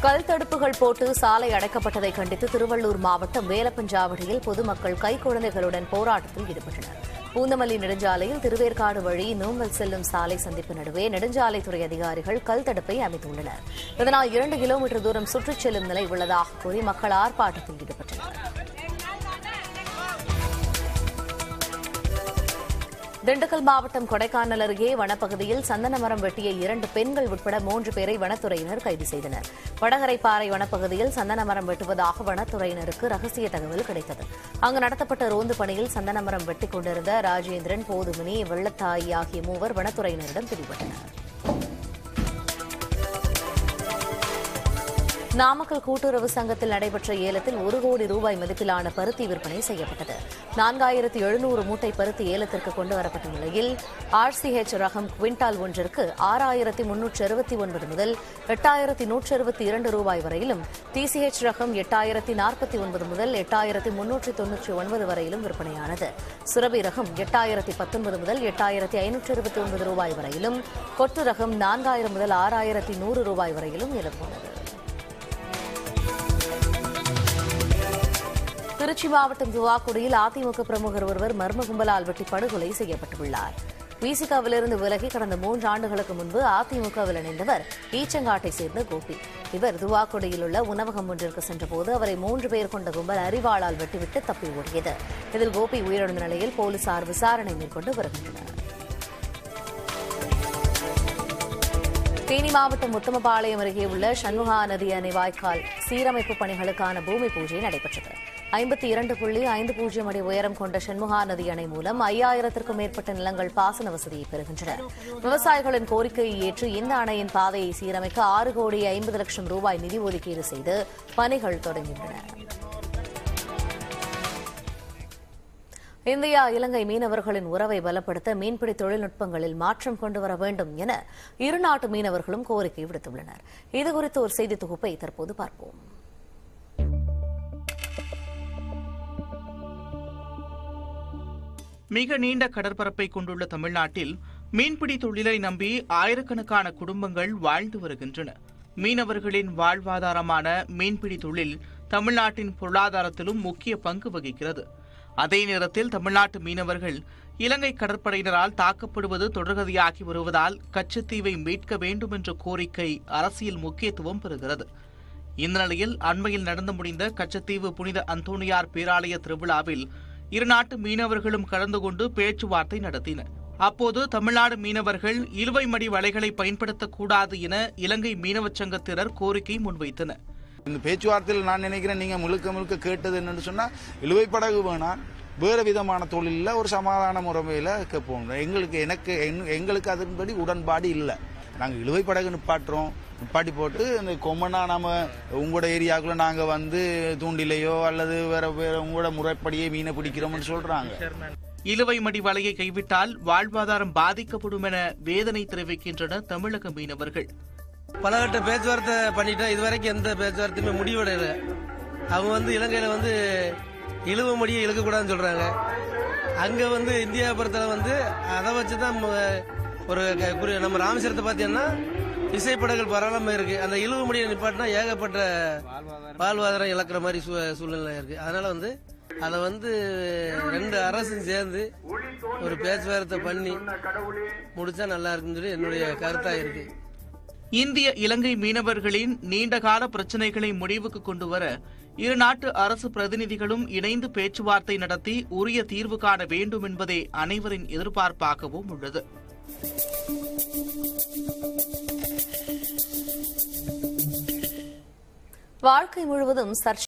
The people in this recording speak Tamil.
கல் தடுப்புகள் போட்டு சாலை அடைக்கப்பட்டதை கண்டித்து திருவள்ளூர் மாவட்டம் வேலப்பஞ்சாவடியில் பொதுமக்கள் கைக்குழந்தைகளுடன் போராட்டத்தில் ஈடுபட்டனர் பூந்தமல்லி நெடுஞ்சாலையில் திருவேற்காடு வழி நூங்கல் செல்லும் சாலை சந்திப்பு நடுவே நெடுஞ்சாலைத்துறை அதிகாரிகள் கல் தடுப்பை அமைத்துள்ளனர் இதனால் இரண்டு கிலோமீட்டர் தூரம் சுற்றிச் செல்லும் நிலை உள்ளதாக கூறி மக்கள் ஆர்ப்பாட்டத்தில் ஈடுபட்டனர் திண்டுக்கல் மாவட்டம் கொடைக்கானல் அருகே வனப்பகுதியில் சந்தன மரம் வெட்டிய இரண்டு பெண்கள் உட்பட மூன்று பேரை வனத்துறையினர் கைது செய்தனர் வடகரைப்பாறை வனப்பகுதியில் சந்தன மரம் வெட்டுவதாக வனத்துறையினருக்கு ரகசிய தகவல் கிடைத்தது அங்கு நடத்தப்பட்ட ரோந்து பணியில் சந்தன மரம் வெட்டிக் கொண்டிருந்த ராஜேந்திரன் போதுமணி வெள்ளத்தாயி ஆகிய மூவர் வனத்துறையினரிடம் பிடிபட்டனர் நாமக்கல் கூட்டுறவு சங்கத்தில் நடைபெற்ற ஏலத்தில் ஒரு கோடி ரூபாய் மதிப்பிலான பருத்தி விற்பனை செய்யப்பட்டது நான்காயிரத்து எழுநூறு மூட்டை பருத்தி ஏலத்திற்கு கொண்டு வரப்பட்ட நிலையில் ஆர்சிஹெச் ரகம் குவிண்டால் ஒன்றிற்கு ஆறாயிரத்தி முன்னூற்று அறுபத்தி ஒன்பது முதல் எட்டாயிரத்தி நூற்று அறுபத்தி இரண்டு ரூபாய் வரையிலும் டிசிஹெச் ரகம் எட்டாயிரத்தி நாற்பத்தி ஒன்பது முதல் எட்டாயிரத்தி முன்னூற்றி தொன்னூற்றி ஒன்பது வரையிலும் விற்பனையானது சுரபி ரகம் எட்டாயிரத்தி பத்தொன்பது முதல் எட்டாயிரத்தி ஐநூற்று இருபத்தி ஒன்பது ரூபாய் வரையிலும் கொட்டு ரகம் நான்காயிரம் முதல் ஆறாயிரத்தி நூறு ரூபாய் வரையிலும் ஏலப்போனது திருச்சி மாவட்டம் துவாக்குடியில் அதிமுக பிரமுகர் ஒருவர் மர்ம கும்பலால் வெட்டி படுகொலை செய்யப்பட்டுள்ளார் விசிகாவிலிருந்து விலகி கடந்த மூன்று ஆண்டுகளுக்கு முன்பு அதிமுகவில் இணைந்தவர் ஈச்சங்காட்டை சேர்ந்த கோபி இவர் துவாக்குடியில் உள்ள உணவகம் ஒன்றிற்கு சென்றபோது அவரை மூன்று பேர் கொண்ட கும்பல் அரிவாளால் வெட்டிவிட்டு தப்பி ஓடியது இதில் கோபி உயிரிழந்த நிலையில் போலீசார் விசாரணை மேற்கொண்டு வருகின்றனர் தேனி மாவட்டம் உத்தமபாளையம் அருகே உள்ள சண்முகா நதி அணை வாய்க்கால் சீரமைப்பு பணிகளுக்கான பூமி பூஜை நடைபெற்றது ஐம்பத்தி இரண்டு புள்ளி ஐந்து பூஜ்ஜியம் அடி உயரம் கொண்ட சண்முகா நதி அணை மூலம் ஐயாயிரத்திற்கும் மேற்பட்ட நிலங்கள் பாசன வசதியை பெறுகின்றன விவசாயிகளின் கோரிக்கையை ஏற்று இந்த அணையின் பாதையை சீரமைக்க ஆறு கோடி ஐம்பது லட்சம் ரூபாய் நிதி ஒதுக்கீடு செய்து பணிகள் தொடங்கியுள்ளன இந்தியா இலங்கை மீனவர்களின் உறவை பலப்படுத்த மீன்பிடி தொழில்நுட்பங்களில் மாற்றம் கொண்டு வர வேண்டும் என இரு நாட்டு மீனவர்களும் கோரிக்கை விடுத்துள்ளனர் இதுகுறித்த ஒரு செய்தி தொகுப்பை தற்போது பார்ப்போம் மிக நீண்ட கடற்பரப்பை கொண்டுள்ள தமிழ்நாட்டில் மீன்பிடி தொழிலை நம்பி ஆயிரக்கணக்கான குடும்பங்கள் வாழ்ந்து வருகின்றன மீனவர்களின் வாழ்வாதாரமான மீன்பிடி தொழில் தமிழ்நாட்டின் பொருளாதாரத்திலும் முக்கிய பங்கு வகிக்கிறது அதே நேரத்தில் தமிழ்நாட்டு மீனவர்கள் இலங்கை கடற்படையினரால் தாக்கப்படுவது தொடர்கதையாகி வருவதால் கச்சத்தீவை மீட்க வேண்டும் என்ற கோரிக்கை அரசியல் முக்கியத்துவம் பெறுகிறது இந்த நிலையில் அண்மையில் நடந்து முடிந்த கச்சத்தீவு புனித அந்தோணியார் பேராலய திருவிழாவில் இரு நாட்டு மீனவர்களும் கலந்து கொண்டு பேச்சுவார்த்தை நடத்தினர் அப்போது தமிழ்நாடு மீனவர்கள் இழுவை மடி வலைகளை பயன்படுத்தக்கூடாது என இலங்கை மீனவச் சங்கத்தினர் கோரிக்கை முன்வைத்தனர் இந்த பேச்சுவார்த்தையில் நான் நினைக்கிறேன் நீங்க முழுக்க முழுக்க கேட்டது என்னன்னு சொன்னா இழுவை படகு வேணாம் வேறு விதமான தொழிலில் ஒரு சமாதான முறைமையில் கேட்போம் எங்களுக்கு எனக்கு எங்க- எங்களுக்கு அதன்படி உடன்பாடு இல்லை நாங்கள் இழுவை படகு நிப்பாட்டுறோம் நிப்பாட்டி போட்டு இந்த கொம்மனா நம்ம உங்களோட ஏரியாக்குள்ள நாங்கள் வந்து தூண்டிலையோ அல்லது வேற வேற உங்களோட முறைப்படியே மீனை பிடிக்கிறோம்னு சொல்றாங்க இழுவை மடி வலையை கைவிட்டால் வாழ்வாதாரம் பாதிக்கப்படும் என வேதனை தெரிவிக்கின்றனர் தமிழக மீனவர்கள் பலகட்ட பேச்சுவார்த்தை பண்ணிட்டோம் இதுவரைக்கும் எந்த பேச்சுவார்த்தையுமே முடிவடையல அவங்க வந்து இலங்கையில வந்து இழுவ முடியை இழுக்கக்கூடாதுன்னு சொல்றாங்க அங்க வந்து இந்தியா பொறுத்தவரை வந்து அதை வச்சு தான் ஒரு க- குறி நம்ம ராமேஸ்வரத்தை பார்த்தீங்கன்னா இசைப்படங்கள் பரவாயில்லாம இருக்கு அந்த இழுவ முடியை நிப்பாட்டினா ஏகப்பட்ட வாழ்வாதாரம் இழக்கிற மாதிரி சூ- சூழ்நிலை இருக்கு அதனால வந்து அதை வந்து ரெண்டு அரசும் சேர்ந்து ஒரு பேச்சுவார்த்தை பண்ணி முடிச்சா நல்லா இருக்குன்னு சொல்லி என்னுடைய கருத்தா இருக்கு இந்திய இலங்கை மீனவர்களின் நீண்டகால பிரச்சினைகளை முடிவுக்கு கொண்டு வர இரு நாட்டு அரசு பிரதிநிதிகளும் இணைந்து பேச்சுவார்த்தை நடத்தி உரிய தீர்வு காண வேண்டும் என்பதே அனைவரின் எதிர்பார்ப்பாகவும் உள்ளது வாழ்க்கை முழுவதும் சர்ச்சை